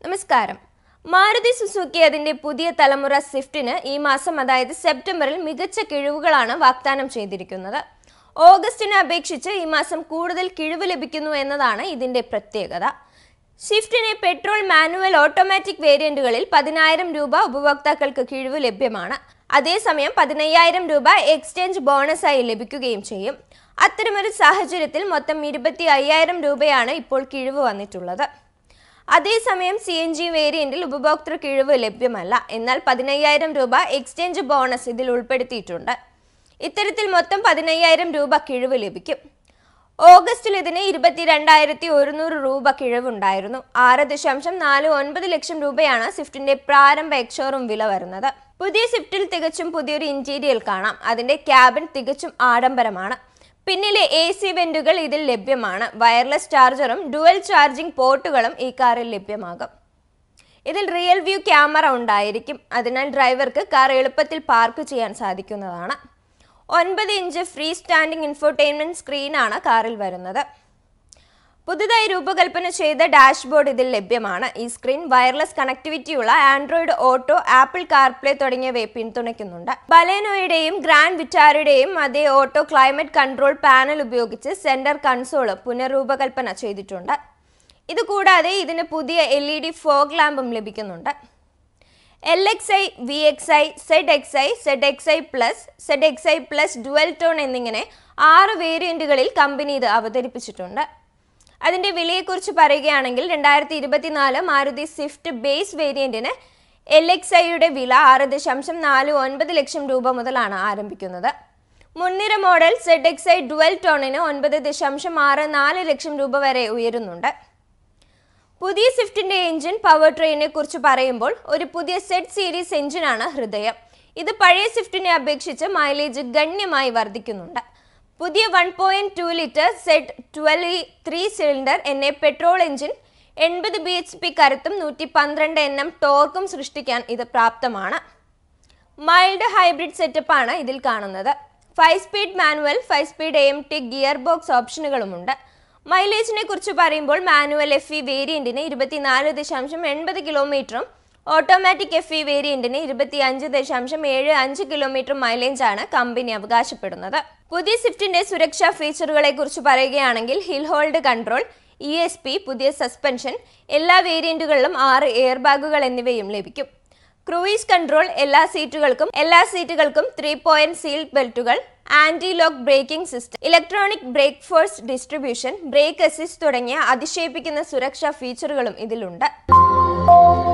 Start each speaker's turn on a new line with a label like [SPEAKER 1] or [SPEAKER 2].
[SPEAKER 1] നമസ്കാരം മാരുതി സുസുക്കി അതിന്റെ പുതിയ തലമുറ സ്വിഫ്റ്റിന് ഈ മാസം അതായത് സെപ്റ്റംബറിൽ മികച്ച കിഴിവുകളാണ് വാഗ്ദാനം ചെയ്തിരിക്കുന്നത് ഓഗസ്റ്റിനെ അപേക്ഷിച്ച് ഈ മാസം കൂടുതൽ കിഴിവ് ലഭിക്കുന്നു എന്നതാണ് ഇതിന്റെ പ്രത്യേകത സ്വിഫ്റ്റിന് പെട്രോൾ മാനുവൽ ഓട്ടോമാറ്റിക് വേരിയന്റുകളിൽ പതിനായിരം രൂപ ഉപഭോക്താക്കൾക്ക് കിഴിവ് ലഭ്യമാണ് അതേസമയം പതിനയ്യായിരം രൂപ എക്സ്ചേഞ്ച് ബോണസായി ലഭിക്കുകയും ചെയ്യും അത്തരമൊരു സാഹചര്യത്തിൽ മൊത്തം ഇരുപത്തി അയ്യായിരം രൂപയാണ് ഇപ്പോൾ കിഴിവ് വന്നിട്ടുള്ളത് അതേസമയം സി എൻ ജി വേരിയന്റിൽ ഉപഭോക്തൃ കിഴിവ് ലഭ്യമല്ല എന്നാൽ പതിനയ്യായിരം രൂപ എക്സ്ചേഞ്ച് ബോണസ് ഇതിൽ ഉൾപ്പെടുത്തിയിട്ടുണ്ട് ഇത്തരത്തിൽ മൊത്തം പതിനയ്യായിരം രൂപ കിഴിവ് ലഭിക്കും ഓഗസ്റ്റിൽ ഇതിന് ഇരുപത്തിരണ്ടായിരത്തി ഒരുന്നൂറ് രൂപ കിഴിവുണ്ടായിരുന്നു ആറ് ദശാംശം നാല് ഒൻപത് ലക്ഷം രൂപയാണ് സ്വിഫ്റ്റിന്റെ പ്രാരംഭ എക്സോറും വില വരുന്നത് പുതിയ സ്വിഫ്റ്റിൽ തികച്ചും പുതിയൊരു ഇന്റീരിയൽ കാണാം അതിന്റെ ക്യാബിൻ തികച്ചും ആഡംബരമാണ് പിന്നിലെ എ സി വെന്റുകൾ ഇതിൽ ലഭ്യമാണ് വയർലെസ് ചാർജറും ഡുവൽ ചാർജിംഗ് പോർട്ടുകളും ഈ കാറിൽ ലഭ്യമാകും ഇതിൽ റിയൽ വ്യൂ ക്യാമറ ഉണ്ടായിരിക്കും അതിനാൽ ഡ്രൈവർക്ക് കാർ എളുപ്പത്തിൽ പാർക്ക് ചെയ്യാൻ സാധിക്കുന്നതാണ് ഒൻപത് ഇഞ്ച് ഫ്രീ സ്റ്റാൻഡിംഗ് ഇൻഫോർടൈൻമെന്റ് സ്ക്രീനാണ് കാറിൽ വരുന്നത് പുതുതായി രൂപകൽപ്പന ചെയ്ത ഡാഷ്ബോർഡ് ഇതിൽ ലഭ്യമാണ് ഈ സ്ക്രീൻ വയർലെസ് കണക്ടിവിറ്റിയുള്ള ആൻഡ്രോയിഡ് ഓട്ടോ ആപ്പിൾ കാർപ്ലേ തുടങ്ങിയവയെ പിന്തുണയ്ക്കുന്നുണ്ട് ബലേനോയുടെയും ഗ്രാൻഡ് വിറ്റാരയുടെയും അതേ ഓട്ടോ ക്ലൈമറ്റ് കൺട്രോൾ പാനൽ ഉപയോഗിച്ച് സെന്റർ കൺസോൾ പുനർരൂപകൽപ്പന ചെയ്തിട്ടുണ്ട് ഇതുകൂടാതെ ഇതിന് പുതിയ എൽ ഇ ഡി ഫോഗ് ലാമ്പും ലഭിക്കുന്നുണ്ട് L X I V X I Z X I Z X I plus Z X I plus dual tone എന്നിങ്ങനെ ആറ് വേരിയന്റുകളിൽ കമ്പനി ഇത് അവതരിപ്പിച്ചിട്ടുണ്ട് അതിന്റെ വിലയെക്കുറിച്ച് പറയുകയാണെങ്കിൽ രണ്ടായിരത്തി ഇരുപത്തിനാല് മാരുതി സ്വിഫ്റ്റ് ബേസ് വേരിയന്റിന് എൽ എക്സ് ഐയുടെ വില ആറ് ദശാംശം നാല് ഒൻപത് ലക്ഷം രൂപ മുതലാണ് ആരംഭിക്കുന്നത് മുൻനിര model Z X I dual ടോണിന് ഒൻപത് ദശാംശം ആറ് നാല് ലക്ഷം രൂപ വരെ ഉയരുന്നുണ്ട് പുതിയ സ്വിഫ്റ്റിന്റെ എഞ്ചിൻ പവർ ട്രെയിനെ കുറിച്ച് പറയുമ്പോൾ ഒരു പുതിയ സെറ്റ് സീരീസ് എഞ്ചിനാണ് ഹൃദയം ഇത് പഴയ സ്വിഫ്റ്റിനെ അപേക്ഷിച്ച് മൈലേജ് ഗണ്യമായി വർദ്ധിക്കുന്നുണ്ട് പുതിയ one point two litre Z twelve three cylinder എന്ന പെട്രോൾ എഞ്ചിൻ എൺപത് ബി എച്ച് പി കരുത്തും നൂറ്റി പന്ത്രണ്ട് എൻ എം ടോർക്കും സൃഷ്ടിക്കാൻ ഇത് പ്രാപ്തമാണ് മൈൽഡ് ഹൈബ്രിഡ് സെറ്റപ്പാണ് ഇതിൽ കാണുന്നത് five speed manual five speed M T gear box ഓപ്ഷനുകളുമുണ്ട് മൈലേജിനെ കുറിച്ച് പറയുമ്പോൾ മാനുവൽ എഫ് ഇ വേരിയന്റിന് ഇരുപത്തിനാല് ദശാംശം എൺപത് കിലോമീറ്ററും ഓട്ടോമാറ്റിക് എഫ് ഇ വേരിയന്റിന് ഇരുപത്തി അഞ്ച് ദശാംശം ഏഴ് അഞ്ച് കിലോമീറ്റർ മൈലേജാണ് കമ്പനി അവകാശപ്പെടുന്നത് പുതിയ സ്വിഫ്റ്റിന്റെ സുരക്ഷാ ഫീച്ചറുകളെ കുറിച്ച് പറയുകയാണെങ്കിൽ hill hold control E S P പുതിയ സസ്പെൻഷൻ എല്ലാ വേരിയന്റുകളിലും ആറ് എയർ ബാഗുകൾ എന്നിവയും ലഭിക്കും ക്രൂയിസ് കൺട്രോൾ എല്ലാ സീറ്റുകൾക്കും എല്ലാ സീറ്റുകൾക്കും ത്രീ പോയിന്റ് സീൽ ബെൽറ്റുകൾ anti lock braking system electronic brake force distribution brake assist തുടങ്ങിയ അതിശയിപ്പിക്കുന്ന സുരക്ഷാ ഫീച്ചറുകളും ഇതിലുണ്ട്